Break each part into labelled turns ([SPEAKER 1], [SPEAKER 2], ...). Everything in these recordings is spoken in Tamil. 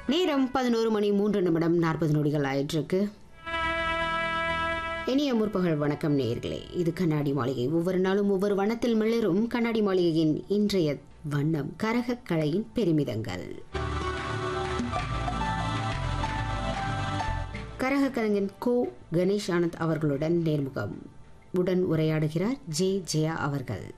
[SPEAKER 1] நேரம் பதினோரு மணி மூன்று நிமிடம் நாற்பது நொடிகள் ஆயிட்டிருக்கு இனிய முற்பகல் வணக்கம் நேயர்களே இது கண்ணாடி மாளிகை ஒவ்வொரு நாளும் ஒவ்வொரு வண்ணத்தில் மிளரும் கண்ணாடி மாளிகையின் இன்றைய வண்ணம் கரகக் கலையின் பெருமிதங்கள் கரக கலைஞன் கோ கணேஷ் ஆனந்த் அவர்களுடன் நேர்முகம் உடன் உரையாடுகிறார் ஜே ஜெயா அவர்கள்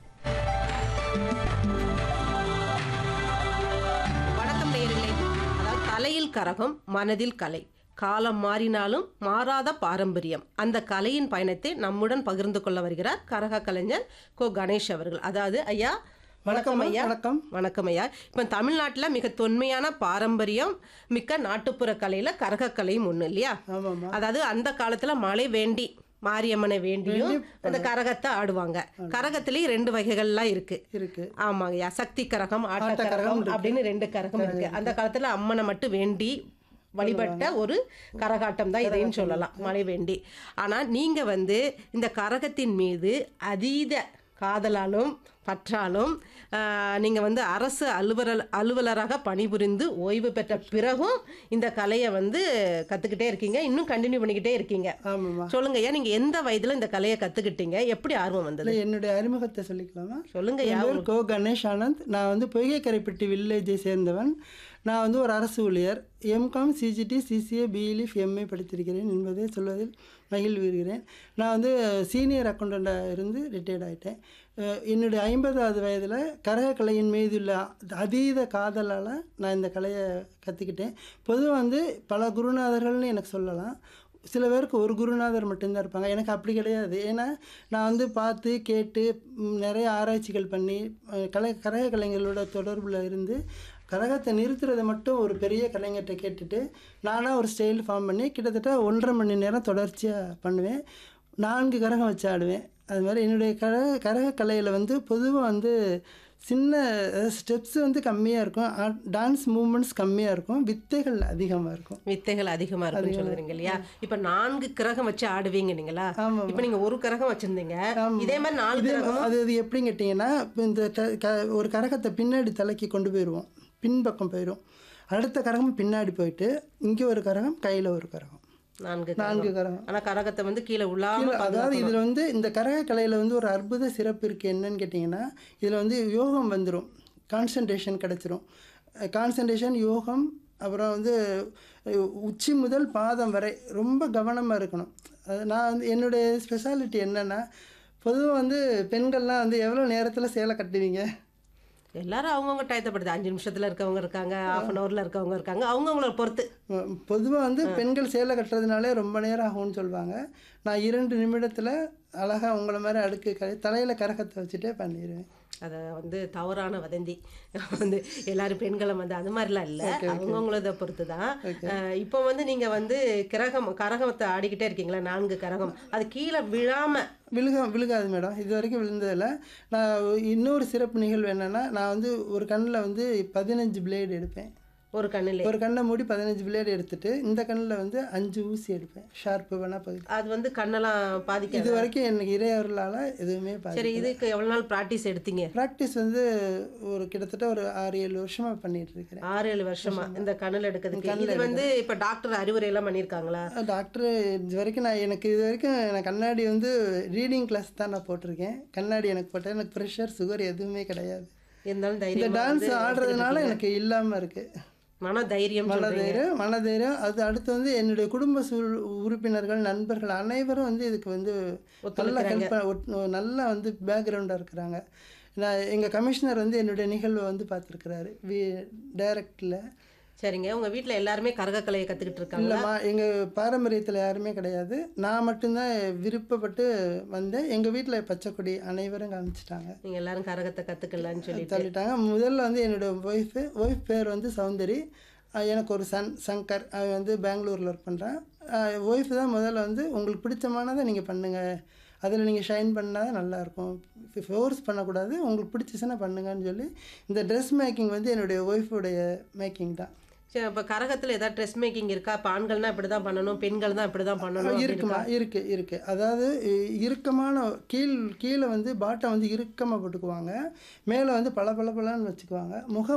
[SPEAKER 2] வணக்கம் நேயர்களே அதாவது தலையில் கரகம் மனதில் கலை காலம் மாறினாலும் மாறாத பாரம்பரியம் அந்த கலையின் பயணத்தை நம்முடன் பகிர்ந்து கொள்ள வருகிறார் கரக கலைஞர் கோ கணேஷ் அவர்கள் அதாவது ஐயா
[SPEAKER 3] வணக்கம்
[SPEAKER 2] ஐயா
[SPEAKER 3] வணக்கம்
[SPEAKER 2] வணக்கம் ஐயா இப்போ தமிழ்நாட்டில் மிக தொன்மையான பாரம்பரியம் மிக்க நாட்டுப்புற கலையில் கரகக்கலையும் ஒன்று இல்லையா
[SPEAKER 3] ஆமாம்மா
[SPEAKER 2] அதாவது அந்த காலத்துல மழை வேண்டி மாரியம்மனை வேண்டியும் அந்த கரகத்தை ஆடுவாங்க கரகத்திலேயே ரெண்டு வகைகள்லாம் இருக்கு
[SPEAKER 3] இருக்கு
[SPEAKER 2] ஆமாங்கய்யா சக்தி கரகம் ஆட்ட
[SPEAKER 3] ஆட்ட கரகம்
[SPEAKER 2] கரகம்
[SPEAKER 3] இருக்கு.
[SPEAKER 2] அப்படின்னு ரெண்டு கரகம் இருக்கு அந்த காலத்துல அம்மனை மட்டும் வேண்டி வழிபட்ட ஒரு கரகாட்டம் தான் இதையும் சொல்லலாம் மழை வேண்டி ஆனா நீங்க வந்து இந்த கரகத்தின் மீது அதீத காதலாலும் பற்றாலும் ஆஹ், நீங்க வந்து அரசு அலுவலர் அலுவலராக பணிபுரிந்து ஓய்வு பெற்ற பிறகும் இந்த கலையை வந்து கத்துக்கிட்டே இருக்கீங்க இன்னும் கண்டினியூ பண்ணிக்கிட்டே இருக்கீங்க
[SPEAKER 3] ஆமாம்மா
[SPEAKER 2] சொல்லுங்க ஐயா நீங்க எந்த வயதுல இந்த கலையை கத்துக்கிட்டீங்க எப்படி ஆர்வம் வந்தது
[SPEAKER 3] இல்லை என்னுடைய அறிமுகத்தை சொல்லிக்கலாமா
[SPEAKER 2] சொல்லுங்க
[SPEAKER 3] என்
[SPEAKER 2] ஐயா
[SPEAKER 3] பேர் கோ கணேஷ் ஆனந்த் நான் வந்து பொய்கைக்கரைப்பட்டி வில்லேஜை சேர்ந்தவன் நான் வந்து ஒரு அரசு ஊழியர் எம்காம் சிஜிடி சிசிஏ பிஇலிஃப் எம்ஏ படித்திருக்கிறேன் என்பதை சொல்வதில் மகிழ்வுகிறேன் நான் வந்து சீனியர் அக்கௌண்டண்ட்டாக இருந்து ரிட்டையர்ட் ஆகிட்டேன் அஹ் என்னுடைய ஐம்பதாவது வயதில் கரகக்கலையின் மீதுள்ள அதீத காதலால் நான் இந்த கலையை கற்றுக்கிட்டேன் பொதுவாக வந்து பல குருநாதர்கள்னு எனக்கு சொல்லலாம் சில பேருக்கு ஒரு குருநாதர் மட்டும்தான் இருப்பாங்க எனக்கு அப்படி கிடையாது ஏன்னா நான் வந்து பார்த்து கேட்டு ம், நிறைய ஆராய்ச்சிகள் பண்ணி அஹ், கலை கரக கலைஞர்களோட தொடர்பில் இருந்து கரகத்தை நிறுத்துறதை மட்டும் ஒரு பெரிய கலைஞர்கிட்ட கேட்டுட்டு நானாக ஒரு ஸ்டைல் ஃபார்ம் பண்ணி கிட்டத்தட்ட ஒன்றரை மணி நேரம் தொடர்ச்சியாக பண்ணுவேன் நான்கு கரகம் வச்சு ஆடுவேன் அது மாதிரி என்னுடைய கரக கரக கலையில் வந்து பொதுவாக வந்து சின்ன ஸ்டெப்ஸ் வந்து கம்மியாக இருக்கும் டான்ஸ் மூமெண்ட்ஸ் கம்மியாக இருக்கும் வித்தைகள் அதிகமாக இருக்கும்
[SPEAKER 2] வித்தைகள் அதிகமா இருக்குன்னு சொல்றீங்க இல்லையா இப்ப நான்கு கிரகம் வச்சு ஆடுவீங்க நீங்களா
[SPEAKER 3] ஆமாம்
[SPEAKER 2] இப்ப நீங்க ஒரு கிரகம் வச்சிருந்தீங்க இதே மாதிரி நாலு
[SPEAKER 3] இது
[SPEAKER 2] கிரகம்
[SPEAKER 3] அது அது எப்படின்னு கேட்டிங்கன்னா இப்போ இந்த க- க- ஒரு கரகத்தை பின்னாடி தலைக்கு கொண்டு போயிடுவோம் பின்பக்கம் போயிடும் அடுத்த கரகம் பின்னாடி போயிட்டு இங்கே ஒரு கரகம் கையில் ஒரு கரகம்
[SPEAKER 2] நான்கு
[SPEAKER 3] நான்கு
[SPEAKER 2] கிரகம்
[SPEAKER 3] கரகம்
[SPEAKER 2] ஆனா கரகத்தை வந்து கீழே உள்ளாம
[SPEAKER 3] கீழே அதாவது இதில் வந்து இந்த கரக கலையில் வந்து ஒரு அற்புத சிறப்பு இருக்குது என்னன்னு கேட்டிங்கன்னா இதில் வந்து யோகம் வந்துடும் கான்சன்ட்ரேஷன் கிடச்சிரும் கான்சன்ட்ரேஷன் யோகம் அப்புறம் வந்து அஹ், உச்சி முதல் பாதம் வரை ரொம்ப கவனமாக இருக்கணும் அது நான் வந்து என்னுடைய ஸ்பெஷாலிட்டி என்னென்னா பொதுவாக வந்து பெண்கள்லாம் வந்து எவ்வளோ நேரத்தில் சேலை கட்டுவீங்க
[SPEAKER 2] எல்லாரும் அவங்கவுங்க டயத்தைப்படுது அஞ்சு நிமிஷத்துல இருக்கவங்க இருக்காங்க ஹாஃப் அன் ஹவர்ல இருக்கவங்க இருக்காங்க அவங்கவுங்கள பொறுத்து
[SPEAKER 3] பொதுவாக வந்து பெண்கள் சேலை கட்டுறதுனாலே ரொம்ப நேரம் ஆகும்னு சொல்லுவாங்க நான் இரண்டு நிமிடத்தில் அழகாக உங்களை மாதிரி அடுக்கு கலை தலையில் கரகத்தை வச்சுட்டே பண்ணிடுவேன்
[SPEAKER 2] அதை வந்து தவறான வதந்தி வந்து எல்லாரும் பெண்களை வந்து அது மாதிரிலாம் இல்லை அவங்கவுங்களத பொறுத்து தான் இப்போ வந்து நீங்க வந்து கிரகம் கரகத்தை ஆடிக்கிட்டே இருக்கீங்களா நான்கு கரகம் அது கீழே விழாம
[SPEAKER 3] விழுக விழுகாது மேடம் இது வரைக்கும் விழுந்ததில்ல நான் இன்னொரு சிறப்பு நிகழ்வு என்னென்னா நான் வந்து ஒரு கண்ணில் வந்து பதினஞ்சு பிளேடு எடுப்பேன்
[SPEAKER 2] ஒரு கண்ணிலே
[SPEAKER 3] ஒரு கண்ணை மூடி பதினஞ்சு பிளேடு எடுத்துட்டு இந்த கண்ணில் வந்து அஞ்சு ஊசி எடுப்பேன் ஷார்ப்பு வேணால் பகுதி
[SPEAKER 2] அது வந்து கண்ணெல்லாம் பாதிக்காது
[SPEAKER 3] இது வரைக்கும் எனக்கு இறையவர்களால் எதுவுமே பாதி
[SPEAKER 2] சரி இதுக்கு எவ்வளவு நாள் ப்ராக்டிஸ் எடுத்தீங்க
[SPEAKER 3] ப்ராக்டிஸ் வந்து ஒரு கிட்டத்தட்ட ஒரு ஆறு ஏழு வருஷமாக பண்ணிட்டு இருக்கிறேன்
[SPEAKER 2] ஆறு ஏழு வருஷமா இந்த கண்ணில் எடுக்கிறதுக்கு இது வந்து இப்ப டாக்டர் அறிவுரை எல்லாம் பண்ணியிருக்காங்களா
[SPEAKER 3] டாக்டர் இது வரைக்கும் நான் எனக்கு இது வரைக்கும் எனக்கு கண்ணாடி வந்து ரீடிங் கிளாஸ் தான் நான் போட்டிருக்கேன் கண்ணாடி எனக்கு போட்டேன் எனக்கு ப்ரெஷர் சுகர் எதுவுமே கிடையாது
[SPEAKER 2] இருந்தாலும்
[SPEAKER 3] இந்த
[SPEAKER 2] தைரியம்
[SPEAKER 3] டான்ஸ் ஆடுறதுனால எனக்கு இல்லாமல் இருக்குது
[SPEAKER 2] மன தைரியம் சொல்றீங்க
[SPEAKER 3] மனதைரியம் மனதைரியம் அது அடுத்து வந்து என்னுடைய குடும்ப சூழ் உறுப்பினர்கள் நண்பர்கள் அனைவரும் வந்து இதுக்கு வந்து நல்லா ஹெல்ப் நல்லா வந்து பேக்ரவுண்டாக இருக்கிறாங்க நான் எங்கள் கமிஷனர் வந்து என்னுடைய நிகழ்வை வந்து பார்த்துருக்குறாரு வி டைரக்டில்
[SPEAKER 2] சரிங்க உங்க வீட்ல எல்லாருமே கரகக்கலையை கத்துக்கிட்டு இருக்காங்க
[SPEAKER 3] இல்லைம்மா எங்கள் பாரம்பரியத்தில் யாருமே கிடையாது நான் மட்டும்தான் விருப்பப்பட்டு வந்தேன் எங்கள் வீட்டில் பச்சைக்கொடி அனைவரும் காமிச்சிட்டாங்க
[SPEAKER 2] நீங்க எல்லாரும் கரகத்தை கத்துக்கலாம்னு சொல்லிட்டு
[SPEAKER 3] தள்ளிட்டாங்க முதல்ல வந்து என்னோட ஒய்ஃபு ஒய்ஃப் பேர் வந்து சௌந்தரி அஹ் எனக்கு ஒரு சன் சங்கர் அவன் வந்து பெங்களூரில் ஒர்க் பண்ணுறான் ஒய்ஃப் தான் முதல்ல வந்து உங்களுக்கு பிடிச்சமானதை நீங்கள் பண்ணுங்கள் அதில் நீங்கள் ஷைன் பண்ணால் தான் நல்லாயிருக்கும் ஃபோர்ஸ் பண்ணக்கூடாது உங்களுக்கு பிடிச்சிச்சுன்னா பண்ணுங்கன்னு சொல்லி இந்த ட்ரெஸ் மேக்கிங் வந்து என்னுடைய ஒய்ஃபுடைய மேக்கிங் தான்
[SPEAKER 2] சரி அப்ப கரகத்துல ஏதாவது ட்ரெஸ் மேக்கிங் இருக்கா இப்ப ஆண்கள்னா இப்படிதான் பண்ணணும் பெண்கள் தான் இப்படிதான் பண்ணணும் அப்படி
[SPEAKER 3] இருக்குமா இருக்கு இருக்கு அதாவது இ- இறுக்கமான கீழ் கீழே வந்து பாட்டை வந்து இறுக்கமாக போட்டுக்குவாங்க மேலே வந்து பளபளபளன்னு வச்சுக்குவாங்க முகம்